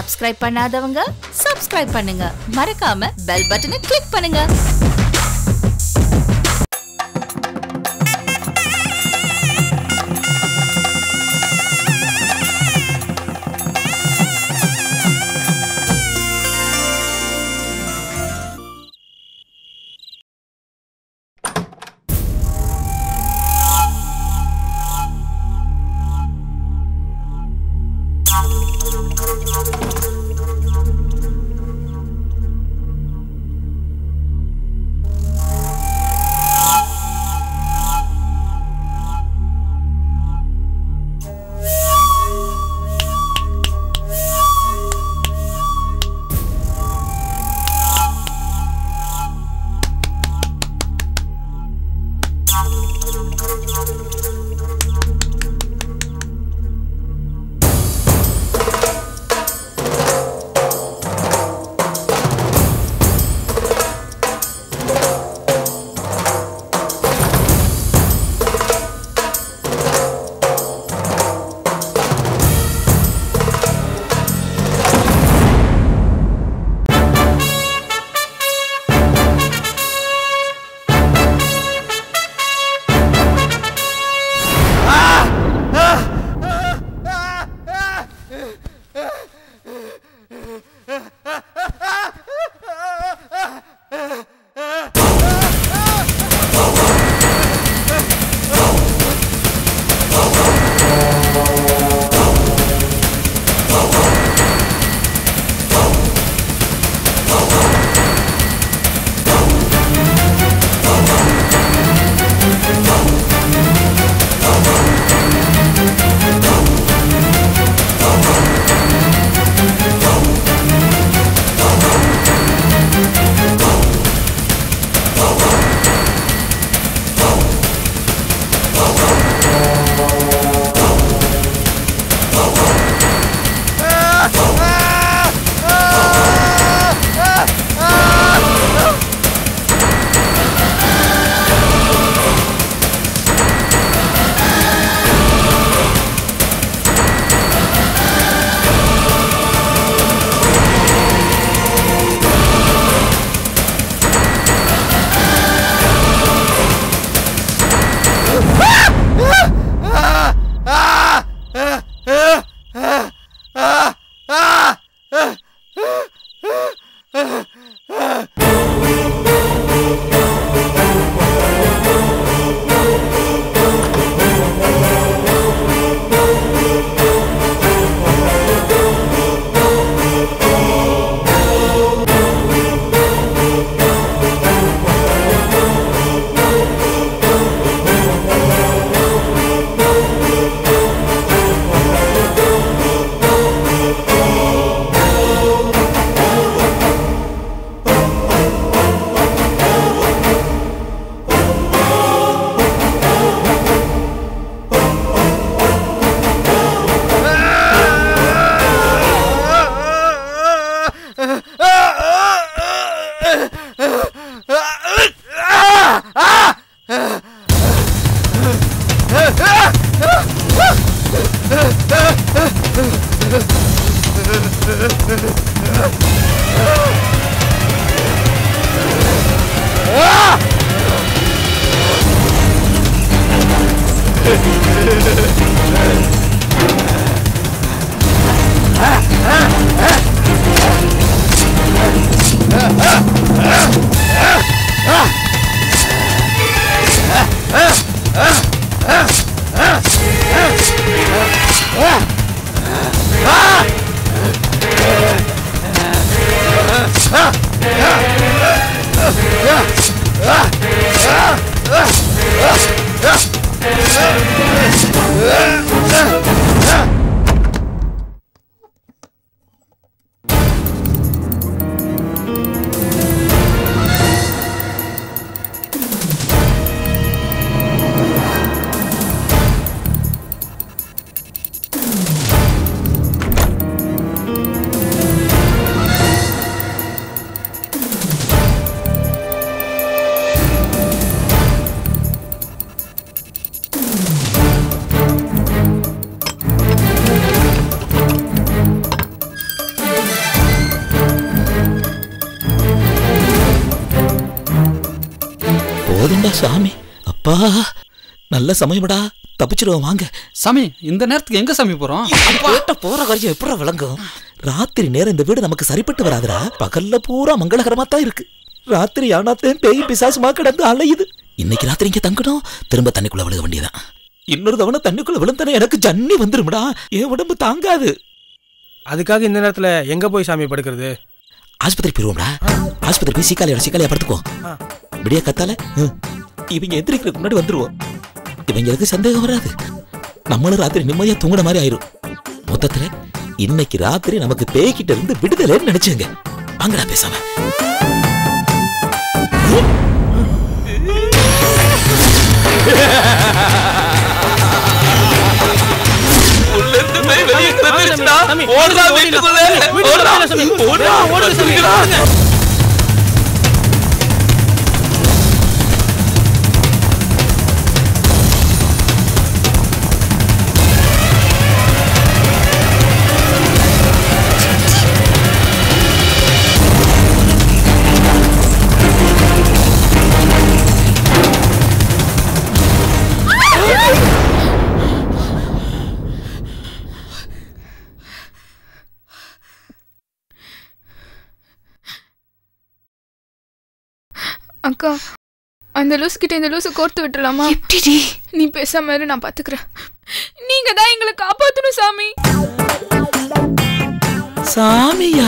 Subscribe பண்ணாதவங்க subscribe பண்ணுங்க மறக்காம பெல் பட்டனை கிளிக் பண்ணுங்க Ah! சாமி அப்பா நல்ல சமயமடா தப்பிச்சிடுவோம் வாங்க சாமி இந்த நேரத்துக்கு எங்க சாமி போறோம் கேட்ட போற காரியம் எப்படா விளங்கும் ராத்திரி நேரம் இந்த வீடு நமக்கு சரிப்பட்டு வராதுடா பகல்ல பூரா மங்களகரமா தான் இருக்கு ராத்திரி ஆனாத்தையும் பேய் பிசாசுமா கிடந்து அலையுது இன்னைக்கு ராத்திரி இங்க தங்கணும் திரும்ப தண்ணிக்குள்ள விழுக வேண்டியதான் இன்னொரு தவணை தண்ணிக்குள்ள விழுந்தனே எனக்கு ஜன்னி வந்துரும்டா என் உடம்பு தாங்காது அதுக்காக இந்த நேரத்துல எங்க போய் சாமி படுக்கிறது ஆஸ்பத்திரி போயிருவோம்டா ஆஸ்பத்திரி போய் சீக்காலியோட சீக்காலியா படுத்துக்குவோம் ஆ. விடிய கத்தால ஹம், இவங்க எந்திரிக்கிறதுக்கு முன்னாடி வந்துருவோம் இவங்களுக்கு சந்தேகம் வராது நம்மளும் ராத்திரி நிம்மதியா தூங்குன மாதிரி ஆயிரும் மொத்தத்துல இன்னைக்கு ராத்திரி நமக்கு பேய்கிட்ட இருந்து விடுதலைன்னு நினைச்சுங்க வாங்கடா பேசாம சாமி, ஓடுடா வீட்டுக்குள்ள. ஓடுடா. ஓடுடா, ஓடுடா சாமி, ஓடுங்க. அக்கா அந்த லூஸ் கிட்ட இந்த லூசை கோர்த்து விட்டுலாமா எப்படிடி நீ பேசாம இரு நான் பாத்துக்கிறேன் நீங்க தான் எங்களை காப்பாத்தணும் சாமி சாமியா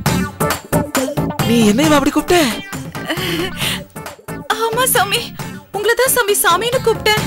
நீ என்ன அப்படி கூப்பிட்ட ஆமா சாமி உங்களை தான் சாமி சாமின்னு கூப்பிட்டேன்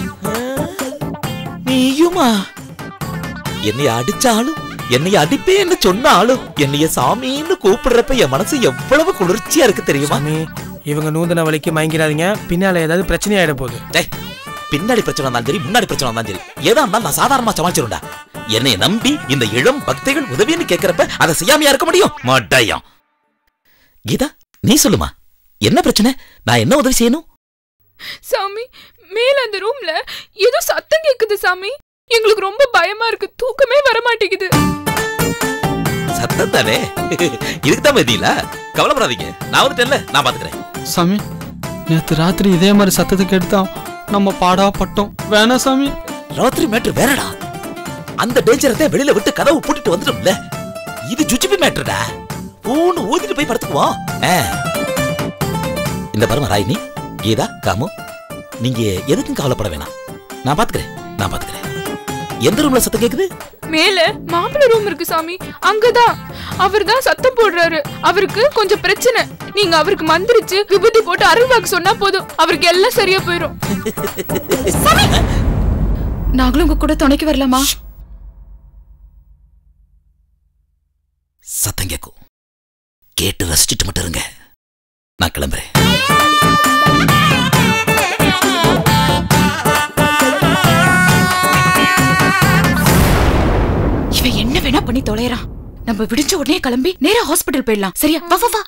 நீயுமா என்னைய அடிச்சாலும் என்னைய அடிப்பேன்னு சொன்னாலும் என்னைய சாமின்னு கூப்பிடுறப்ப என் மனசு எவ்வளவு குளிர்ச்சியா இருக்கு தெரியுமா சாமி இவங்க நூதன வலிக்கு மயங்கிறாதீங்க பின்னால ஏதாவது பிரச்சனை ஆயிட போகுது டேய் பின்னாடி பிரச்சனை வந்தாலும் சரி முன்னாடி பிரச்சனை வந்தாலும் சரி ஏதா இருந்தாலும் நான் சாதாரணமா சமாளிச்சிருண்டா என்னைய நம்பி இந்த இளம் பக்தைகள் உதவின்னு கேக்குறப்ப அதை செய்யாமையா இருக்க முடியும் மட்டையம் கீதா நீ சொல்லுமா என்ன பிரச்சனை நான் என்ன உதவி செய்யணும் சாமி மேல அந்த ரூம்ல ஏதோ சத்தம் கேக்குது சாமி எங்களுக்கு ரொம்ப பயமா இருக்கு தூக்கமே வர மாட்டேங்குது சத்தம் தானே இதுக்கு தான் பதிலா கவலைப்படாதீங்க நான் வந்துட்டேன்ல நான் பாத்துக்கிறேன் சாமி நேத்து ராத்திரி இதே மாதிரி சத்தத்தை கேட்டுதான் நம்ம பாடா பட்டோம் வேணாம் சாமி ராத்திரி மேட்ரு வேறடா அந்த டேஞ்சரத்தை வெளியில விட்டு கதவு பூட்டிட்டு வந்துட்டோம்ல இது ஜுஜிபி மேட்ருடா பூன்னு ஊதிட்டு போய் படுத்துக்குவோம் ஆ. இந்த பரம ராயினி கீதா காமு நீங்க எதுக்கும் கவலைப்பட வேணாம் நான் பாத்துக்கிறேன் நான் பாத்துக்கிறேன் எந்த ரூம்ல சத்தம் கேக்குது மேல மாப்பிள்ளை ரூம் இருக்கு சாமி அங்கதான் அவர் தான் சத்தம் போடுறாரு அவருக்கு கொஞ்சம் பிரச்சனை நீங்க அவருக்கு மந்திரிச்சு விபூதி போட்டு அருள்வாக்கு சொன்னா போதும் அவருக்கு எல்லாம் சரியா போயிடும் நாங்களும் உங்க கூட துணைக்கு வரலாமா சத்தம் கேட்கும் கேட்டு ரசிச்சுட்டு மட்டும் இருங்க நான் கிளம்புறேன் இவன் என்ன வேணா பண்ணி தொலைறான் நம்ம விடிஞ்ச உடனே கிளம்பி நேரா ஹாஸ்பிடல் போயிடலாம் சரியா வா வா வா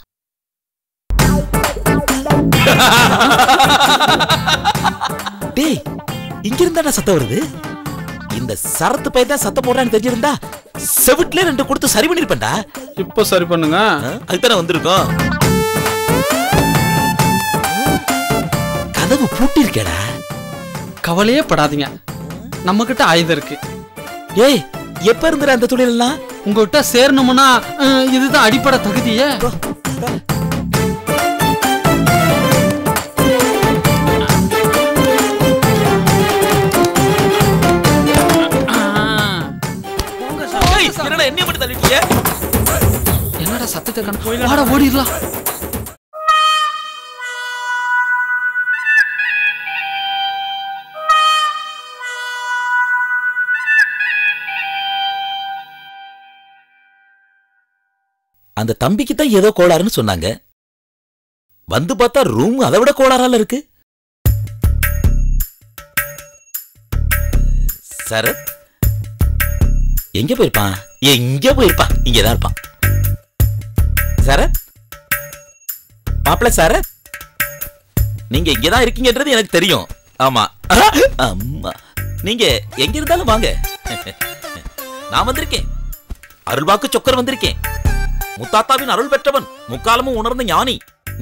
டேய் இங்க இருந்தாடா சத்தம் வருது இந்த சரத்து பையன் தான் சத்தம் போடுறான்னு தெரிஞ்சிருந்தா செவிட்ல ரெண்டு கொடுத்து சரி பண்ணிருப்பேன்டா இப்போ சரி பண்ணுங்க அதுதானே வந்திருக்கோம் கதவு பூட்டி இருக்கேடா கவலையே படாதீங்க நம்ம கிட்ட ஆயுதம் இருக்கு ஏய் எப்ப இருந்துடா அந்த தொழில் எல்லாம் உங்ககிட்ட சேரணும்னா அஹ், இதுதான் அடிப்படை தகுதியே என்னடா என்ன மட்டும் தள்ளிட்டியே என்னடா சத்தத்தை கண்டு வாடா ஓடிடலாம் அந்த தம்பிக்கு தான் ஏதோ கோளாறுன்னு சொன்னாங்க வந்து பார்த்தா ரூம் அதை விட கோளாறால இருக்கு சரத் எங்க போயிருப்பான் எங்க போயிருப்பான் இங்கதான் இருப்பான் சரத் மாப்பிள்ள சரத் நீங்க இங்கதான் இருக்கீங்கன்றது எனக்கு தெரியும் ஆமா அம்மா நீங்க எங்க இருந்தாலும் வாங்க நான் வந்திருக்கேன் அருள்வாக்கு சொக்கர் வந்திருக்கேன் முத்தாத்தாவின் அருள் பெற்றவன் முக்காலமும் உணர்ந்த ஞானி